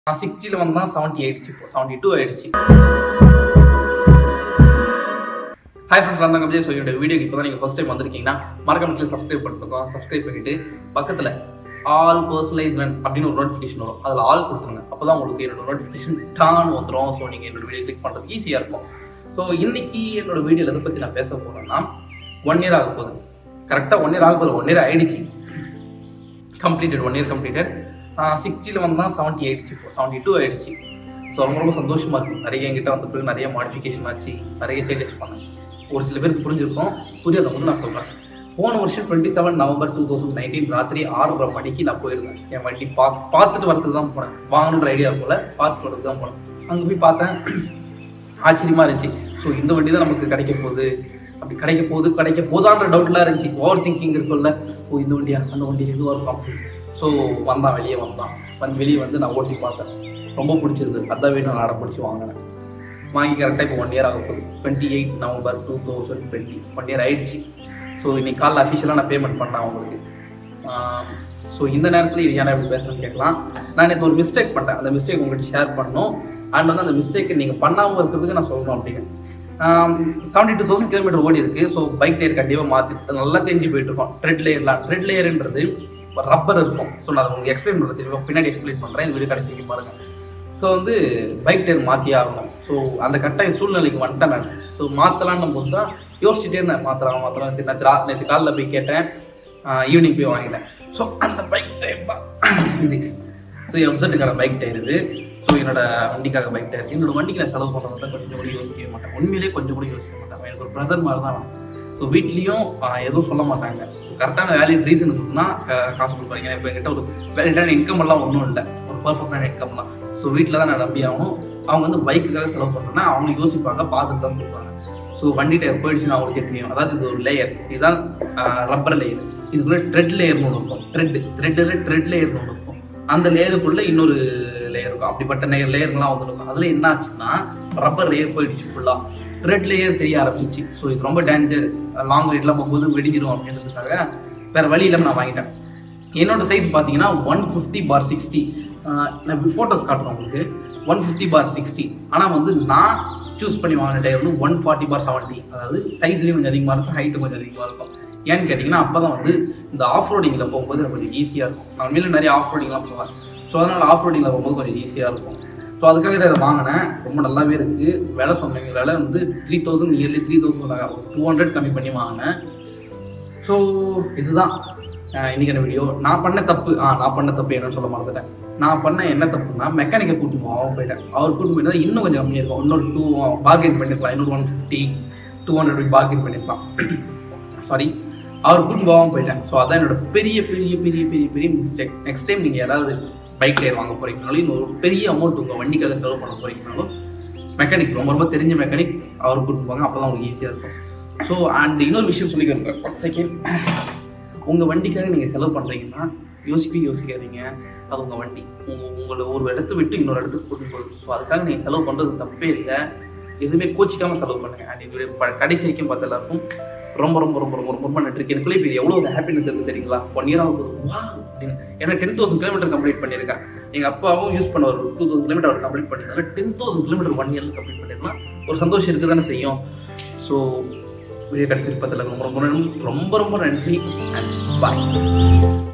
நான் சிக்ஸ்டியில் வந்தால் செவன்ட்டி ஆயிடுச்சு இப்போ செவன்ட்டி டூ ஆயிடுச்சு ஹாய் ஃப்ரெண்ட்ஸ் நான் கம்பி ஸோ என்னோட வீடியோக்கு இப்போ தான் நீங்கள் ஃபஸ்ட் டைம் வந்திருக்கீங்கன்னா மறக்காம கீழே சப்ஸ்கிரைப் பண்ணிருக்கோம் சப்ஸ்கிரைப் பண்ணிட்டு பக்கத்தில் ஆல் பர்சனலைஸ்மெண்ட் அப்படின்னு ஒரு நோட்டிஃபிகேஷன் வரும் அதில் ஆல் கொடுத்துருங்க அப்போ தான் உங்களுக்கு என்னோட நோட்டிஃபிகேஷன் டான் வந்துடும் ஸோ நீங்கள் என்னோட வீடியோ கிளிக் பண்ணுறதுக்கு ஈஸியாக இருக்கும் ஸோ இன்னைக்கு என்னோட வீடியோவில் எதை பற்றி நான் பேச போகிறேன்னா ஒன் இயர் ஆக போகுது கரெக்டாக ஒன் இயர் ஆக போகுது ஒன் இயர் ஆயிடுச்சு கம்ப்ளீட்டட் ஒன் இயர் கம்ப்ளீட்டட் சிக்ஸ்டியில் வந்தால் செவன்ட்டி ஆயிடுச்சு இப்போ செவன்ட்டி டூ ஆயிடுச்சு ஸோ ரொம்ப ரொம்ப சந்தோஷமாக இருக்கும் நிறைய என்கிட்ட வந்த பிறகு நிறைய மாடிஃபிகேஷன் ஆச்சு நிறைய சேஞ்சஸ் பண்ணேன் ஒரு சில பேருக்கு புரிஞ்சிருக்கும் புரியாதவங்க நான் சொல்கிறேன் போன வருஷம் twenty seven November two thousand nineteen ராத்திரி ஆறரை மணிக்கு நான் போயிருந்தேன் என் வண்டி பா பார்த்துட்டு வரதுக்கு தான் போனேன் வாங்கணுன்ற ஐடியா போல பார்த்துட்டு வரதுக்கு தான் போனேன் அங்கே போய் பார்த்தேன் ஆச்சரியமாக இருந்துச்சு ஸோ இந்த வண்டி தான் நமக்கு கிடைக்க போகுது அப்படி கிடைக்க போகுது கிடைக்க போதான்ற டவுட்லாம் இருந்துச்சு ஓவர் திங்கிங் இருக்கும்ல ஓ இந்த வண்டியா அந்த வண்டி எதுவாக இருக்கும் ஸோ வந்தான் வெளியே வந்தான் வந்து வெளியே வந்து நான் ஓட்டி பார்த்தேன் ரொம்ப பிடிச்சிருந்தது அதான் வீட்டு நான் அடை பிடிச்சி வாங்கினேன் வாங்கி கரெக்டாக இப்போ ஒன் இயர் ஆக போகுது twenty eight November two thousand twenty one year ஆயிடுச்சு ஸோ இன்னைக்கு காலைல அஃபிஷியலாக நான் பேமெண்ட் பண்ணேன் அவங்களுக்கு ஸோ இந்த நேரத்தில் இது ஏன்னா எப்படி பேசுகிறேன்னு கேட்கலாம் நான் இப்போ ஒரு மிஸ்டேக் பண்ணேன் அந்த மிஸ்டேக் உங்கள்கிட்ட ஷேர் பண்ணணும் அண்ட் வந்து அந்த மிஸ்டேக்கை நீங்கள் பண்ணாமல் இருக்கிறதுக்கு நான் சொல்லணும் அப்படின்னு செவன்டி டூ தௌசண்ட் கிலோமீட்டர் ஓடி இருக்கு ஸோ பைக் டயர் கண்டிப்பாக மாற்றி நல்லா தெரிஞ்சு போயிட்டு இருக்கோம் ட்ரெட் லேயர்லாம் ட்ரெட் லேயர்ன்றது ரப்பர் இருக்கும் ஸோ நான் அதை உங்களுக்கு எக்ஸ்பிளைன் பண்ணுறது தெரியும் பின்னாடி எக்ஸ்பிளைன் பண்ணுறேன் இந்த வீடியோ கடைசிக்கு பாருங்க ஸோ வந்து பைக் டயர் மாற்றி ஆகணும் ஸோ அந்த கட்டாய சூழ்நிலைக்கு வந்துட்டேன் நான் ஸோ மாற்றலான்னு போது தான் யோசிச்சுட்டே இருந்தேன் மாற்றலாம் மாற்றலாம் சரி நேற்று ரா நேற்று காலைல போய் கேட்டேன் ஈவினிங் போய் வாங்கினேன் ஸோ அந்த பைக் டயர் தான் இது ஸோ எஃப்செட்டுக்கான பைக் டயர் இது ஸோ என்னோட வண்டிக்காக பைக் டயர் என்னோட வண்டிக்கு நான் செலவு பண்ணுறது தான் கொஞ்சம் கூட யோசிக்கவே மாட்டேன் உண்மையிலேயே கொஞ்சம் கூட யோசிக்க மாட்டேன் எனக்கு ஒரு பிரதர் மாதிரி தான் ஸோ வீட்லேயும் எதுவும் சொல்ல மாட்டாங்க ஸோ கரெக்டான வேலிட் ரீசன் இருக்குன்னா காசு கொடுப்பாங்க இப்போ என்கிட்ட ஒரு வேலிடான இன்கம் எல்லாம் ஒன்றும் இல்லை ஒரு பர்ஃபெக்டான இன்கம் தான் ஸோ வீட்டில் தான் நான் நம்பி ஆகணும் அவங்க வந்து பைக்குக்காக செலவு பண்ணுறேன்னா அவங்க யோசிப்பாங்க பார்த்துட்டு தான் கொடுப்பாங்க ஸோ வண்டி டயர் போயிடுச்சுன்னா அவங்களுக்கே தெரியும் அதாவது இது ஒரு லேயர் இதுதான் ரப்பர் லேயர் இதுக்குள்ளே த்ரெட் லேயர்னு ஒன்று இருக்கும் த்ரெட் த்ரெட்டில் த்ரெட் லேயர்னு ஒன்று இருக்கும் அந்த லேயருக்குள்ளே இன்னொரு லேயர் இருக்கும் அப்படிப்பட்ட லேயர் லேயர்லாம் வந்துருக்கும் அதில் என்ன ஆச்சுன்னா ரப்பர் லேயர் போயிடுச்சு ஃபுல்லாக ரெட் லேயர் தெரிய ஆரம்பிச்சு ஸோ இது ரொம்ப டேஞ்சர் லாங் ரைட்லாம் போகும்போது வெடிச்சிடும் அப்படின்றதுக்காக வேறு வழி இல்லாமல் நான் வாங்கிட்டேன் என்னோட சைஸ் பார்த்தீங்கன்னா ஒன் ஃபிஃப்டி பார் சிக்ஸ்டி நான் ஃபோட்டோஸ் காட்டுறேன் உங்களுக்கு ஒன் ஃபிஃப்டி பார் சிக்ஸ்டி ஆனால் வந்து நான் சூஸ் பண்ணி வாங்கின டயர் வந்து ஒன் ஃபார்ட்டி பார் செவன்ட்டி அதாவது சைஸ்லேயும் கொஞ்சம் அதிகமாக இருக்கும் ஹைட்டும் கொஞ்சம் அதிகமாக இருக்கும் ஏன்னு கேட்டிங்கன்னா அப்போ தான் வந்து இந்த ஆஃப் ரோடிங்கில் போகும்போது எனக்கு கொஞ்சம் ஈஸியாக இருக்கும் நான் உண்மையில நிறைய ஆஃப் ரோடிங்லாம் போவேன் ஸோ அதனால் ஆஃப் ரோடிங்கில் போகும்போது கொஞ்சம் ஈஸியாக இருக்கும் ஸோ அதுக்காக தான் இதை வாங்கினேன் ரொம்ப நல்லாவே இருக்குது விலை சொன்னீங்க விலை வந்து three thousand nearly three thousand சொன்னாங்க டூ ஹண்ட்ரட் கம்மி பண்ணி வாங்கினேன் ஸோ இதுதான் இன்றைக்கான வீடியோ நான் பண்ண தப்பு ஆ நான் பண்ண தப்பு என்னன்னு சொல்ல மறந்துட்டேன் நான் பண்ண என்ன தப்புனா மெக்கானிக்கை கூட்டு போவோம் போயிட்டேன் அவர் கூட்டு போயிட்டா இன்னும் கொஞ்சம் கம்மியாக இருக்கும் இன்னொரு டூ பார்கெயின் பண்ணிருக்கலாம் இன்னொரு one fifty two hundred bargain பண்ணிருக்கலாம் சாரி அவர் கூட்டு போகாமல் போயிட்டேன் ஸோ அதான் என்னோட பெரிய பெரிய பெரிய பெரிய பெரிய மிஸ்டேக் நெக்ஸ்ட் டைம் நீங்கள் யாராவது பைக் டயர் வாங்க போகிறீங்கனாலும் இன்னொரு பெரிய அமௌண்ட் உங்கள் வண்டிக்காக செலவு பண்ண போகிறீங்கனாலும் மெக்கானிக் ரொம்ப ரொம்ப தெரிஞ்ச மெக்கானிக் அவர் கூட்டு போங்க அப்போ தான் உங்களுக்கு ஈஸியாக இருக்கும் ஸோ அண்ட் இன்னொரு விஷயம் சொல்லிக்கிறேன் ஒன் செகண்ட் உங்கள் வண்டிக்காக நீங்கள் செலவு பண்ணுறீங்கன்னா யோசிக்கவே யோசிக்காதீங்க அது உங்கள் வண்டி உங்கள் உங்களை ஒரு இடத்த விட்டு இன்னொரு இடத்துக்கு கூட்டு போகுது ஸோ அதுக்காக நீங்கள் செலவு பண்ணுறது தப்பே இல்லை எதுவுமே கோச்சிக்காமல் செலவு பண்ணுங்கள் அண்ட் இது கடைசி வரைக்கும் பார்த்த எல்லாருக்கும் ரொம்ப ரொம்ப ரொம்ப ரொம்ப ரொம்ப நன்றி எனக்குள்ளே இப்போ எவ்வளோ ஒரு ஹாப்பினஸ் இருக்குது தெரியுங்களா ஒன் இயர் ஆகும் போது வா அப்படின்னு ஏன்னா டென் தௌசண்ட் கிலோமீட்டர் கம்ப்ளீட் பண்ணியிருக்கேன் எங்கள் அப்பாவும் யூஸ் பண்ண ஒரு டூ தௌசண்ட் கிலோமீட்டர் அவர் கம்ப்ளீட் பண்ணியிருந்தாரு டென் தௌசண்ட் கிலோமீட்டர் ஒன் இயரில் கம்ப்ளீட் பண்ணிருக்கலாம் ஒரு சந்தோஷம் இருக்குது தானே செய்யும் ஸோ வீடியோ கடைசி பத்தில் ரொம்ப ரொம்ப ரொம்ப ரொம்ப ரொம்ப நன்றி அண்ட் பாய்